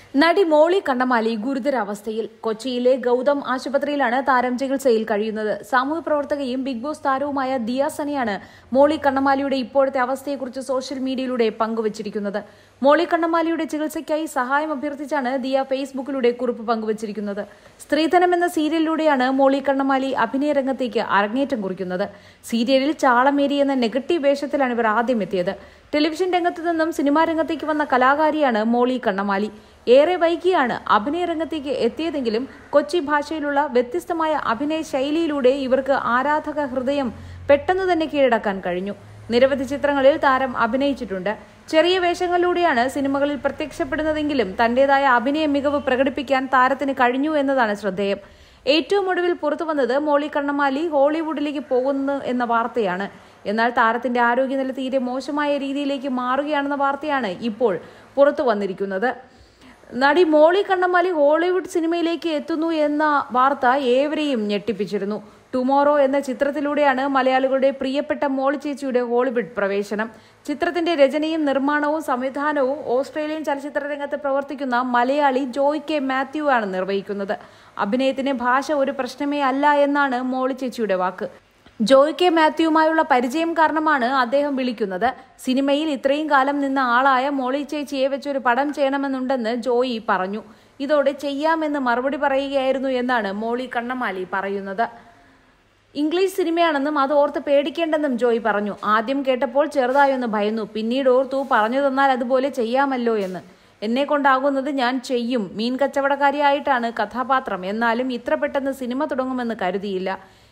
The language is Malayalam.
നടി മോളി കണ്ണമാലി ഗുരുതരാവസ്ഥയിൽ കൊച്ചിയിലെ ഗൗതം ആശുപത്രിയിലാണ് താരം ചികിത്സയിൽ കഴിയുന്നത് സാമൂഹ്യ പ്രവർത്തകയും ബിഗ് ബോസ് താരവുമായ ദിയ സനിയാണ് മോളി കണ്ണമാലിയുടെ ഇപ്പോഴത്തെ അവസ്ഥയെക്കുറിച്ച് സോഷ്യൽ മീഡിയയിലൂടെ പങ്കുവച്ചിരിക്കുന്നത് മോളി കണ്ണമാലിയുടെ ചികിത്സയ്ക്കായി സഹായം അഭ്യർത്ഥിച്ചാണ് ദിയ ഫേസ്ബുക്കിലൂടെ കുറിപ്പ് പങ്കുവച്ചിരിക്കുന്നത് സ്ത്രീധനം എന്ന സീരിയലിലൂടെയാണ് മോളി കണ്ണമാലി അഭിനയ രംഗത്തേക്ക് അരങ്ങേറ്റം കുറിക്കുന്നത് സീരിയലിൽ ചാളമേരി എന്ന നെഗറ്റീവ് വേഷത്തിലാണ് ഇവർ ആദ്യം എത്തിയത് ടെലിവിഷൻ രംഗത്തു നിന്നും സിനിമാ രംഗത്തേക്ക് വന്ന കലാകാരിയാണ് മോളി കണ്ണമാലി ഏറെ വൈകിയാണ് അഭിനയ രംഗത്തേക്ക് എത്തിയതെങ്കിലും കൊച്ചി ഭാഷയിലുള്ള വ്യത്യസ്തമായ അഭിനയ ശൈലിയിലൂടെ ഇവർക്ക് ആരാധക ഹൃദയം പെട്ടെന്ന് തന്നെ കീഴടക്കാൻ കഴിഞ്ഞു നിരവധി ചിത്രങ്ങളിൽ താരം അഭിനയിച്ചിട്ടുണ്ട് ചെറിയ വേഷങ്ങളിലൂടെയാണ് സിനിമകളിൽ പ്രത്യക്ഷപ്പെടുന്നതെങ്കിലും തന്റേതായ അഭിനയ മികവ് പ്രകടിപ്പിക്കാൻ താരത്തിന് കഴിഞ്ഞു എന്നതാണ് ശ്രദ്ധേയം ഏറ്റവും ഒടുവിൽ പുറത്തു വന്നത് മോളി കണ്ണമാലി ഹോളിവുഡിലേക്ക് പോകുന്നു എന്ന വാർത്തയാണ് എന്നാൽ താരത്തിന്റെ ആരോഗ്യനില തീരെ മോശമായ രീതിയിലേക്ക് മാറുകയാണെന്ന വാർത്തയാണ് ഇപ്പോൾ പുറത്തു വന്നിരിക്കുന്നത് നടി മോളി കണ്ണമാലി ഹോളിവുഡ് സിനിമയിലേക്ക് എത്തുന്നു എന്ന വാർത്ത ഏവരെയും ഞെട്ടിപ്പിച്ചിരുന്നു ടുമോറോ എന്ന ചിത്രത്തിലൂടെയാണ് മലയാളികളുടെ പ്രിയപ്പെട്ട മോളി ചേച്ചിയുടെ ഹോളിവുഡ് പ്രവേശനം ചിത്രത്തിന്റെ രചനയും നിർമ്മാണവും സംവിധാനവും ഓസ്ട്രേലിയൻ ചലച്ചിത്ര രംഗത്ത് പ്രവർത്തിക്കുന്ന മലയാളി ജോയ് കെ മാത്യു ആണ് നിർവഹിക്കുന്നത് അഭിനയത്തിന് ഭാഷ ഒരു പ്രശ്നമേ അല്ല എന്നാണ് മോളി ചേച്ചിയുടെ വാക്ക് ജോയ് കെ മാത്യുവുമായുള്ള പരിചയം കാരണമാണ് അദ്ദേഹം വിളിക്കുന്നത് സിനിമയിൽ ഇത്രയും കാലം നിന്ന ആളായ മോളി ചേച്ചിയെ വെച്ചൊരു പടം ചെയ്യണമെന്നുണ്ടെന്ന് ജോയി പറഞ്ഞു ഇതോടെ ചെയ്യാമെന്ന് മറുപടി പറയുകയായിരുന്നു എന്നാണ് മോളി കണ്ണമാലി പറയുന്നത് ഇംഗ്ലീഷ് സിനിമയാണെന്നും അത് ഓർത്ത് പേടിക്കേണ്ടെന്നും ജോയ് പറഞ്ഞു ആദ്യം കേട്ടപ്പോൾ ചെറുതായൊന്ന് ഭയന്നു പിന്നീട് ഓർത്തു പറഞ്ഞു തന്നാൽ അതുപോലെ ചെയ്യാമല്ലോ എന്ന് എന്നെ കൊണ്ടാകുന്നത് ഞാൻ ചെയ്യും മീൻ കച്ചവടക്കാരിയായിട്ടാണ് കഥാപാത്രം എന്നാലും ഇത്ര പെട്ടെന്ന് സിനിമ തുടങ്ങുമെന്ന് കരുതിയില്ല